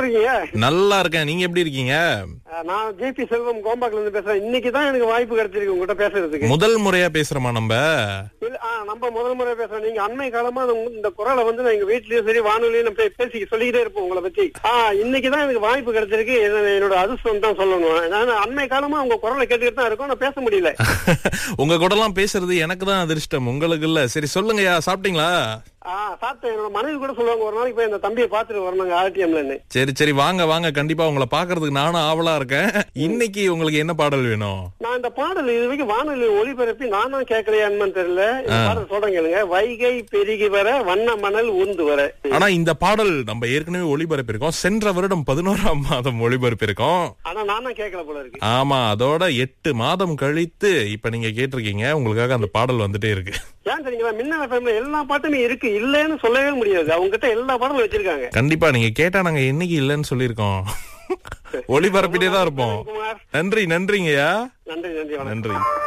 இருக்கீங்க நல்லா இருக்கேன் நீங்க எப்படி இருக்கீங்க அஹ், நான் ஜேபி செல்வம் கோம்பாக்ல இருந்து பேசுறேன் இன்னைக்கு தான் எனக்கு வாய்ப்பு கிடைச்சிருக்கு உங்ககிட்ட பேசுறதுக்கு முதல் முறையா பேசுறோமா நம்ம இல்ல, ஆ, நம்ம முதல் முறை பேசுறோம் நீங்க அண்மை காலமா இந்த உங்க- இந்த குரலை வந்து நான் எங்க வீட்லயும் சரி வானொலியும் நான் பே- பேசி சொல்லிக்கிட்டே இருப்போம் உங்களை பத்தி ஆ இன்னைக்கு தான் எனக்கு வாய்ப்பு கிடைச்சிருக்கு என்ன- என்னோட அதிர்ஷ்டம் தான் சொல்லணும் நான் அண்மை காலமா உங்க குரலை கேட்டுக்கிட்டு தான் இருக்கோம் நான் பேச முடியல உங்க கூட எல்லாம் பேசுறது எனக்கு தான் அதிர்ஷ்டம் உங்களுக்கு இல்ல சரி சொல்லுங்கய்யா சாப்பிட்டீங்களா ஆ சாப்பிட்டேன் என்னோட மனைவி கூட சொல்லுவாங்க ஒரு நாளைக்கு போய் இந்த தம்பியை பாத்துட்டு வரணுங்க ஆர்டிஎம்லன்னு சரி சரி வாங்க வாங்க கண்டிப்பா உங்களை பாக்குறதுக்கு நானும் ஆவலா இருக்கேன் இன்னைக்கு உங்களுக்கு என்ன பாடல் வேணும் நான் இந்த பாடல் இது வரைக்கும் வானொலி ஒளிபரப்பி நானும் கேட்கலையான்னு தெரியல இந்த பாடல் சொல்றேன் கேளுங்க வைகை பெருகி வர வண்ண மணல் ஊர்ந்து வர ஆனா இந்த பாடல் நம்ம ஏற்கனவே ஒளிபரப்பிருக்கோம் சென்ற வருடம் பதினோராம் மாதம் ஒளிபரப்பிருக்கோம் ஆனா நானும் கேட்கல போல இருக்கு ஆமா அதோட எட்டு மாதம் கழித்து இப்ப நீங்க கேட்டிருக்கீங்க உங்களுக்காக அந்த பாடல் வந்துட்டே இருக்கு ஏன் தெரியுங்களா மின்னல் எஃப்எம்ல எல்லா பாட்டுமே இருக்கு இல்லைன்னு சொல்லவே முடியாது அவங்க கிட்ட எல்லா பாடலும் வச்சிருக்காங்க கண்டிப்பா நீங்க கேட்டா நாங்க என்னைக்கு இல்லைன்னு சொல்லியிருக்கோம் ஒளிபரப்பிட்டே தான் இருப்போம் குமார் நன்றி நன்றிங்கய்யா நன்றி நன்றி வணக்கம் நன்றி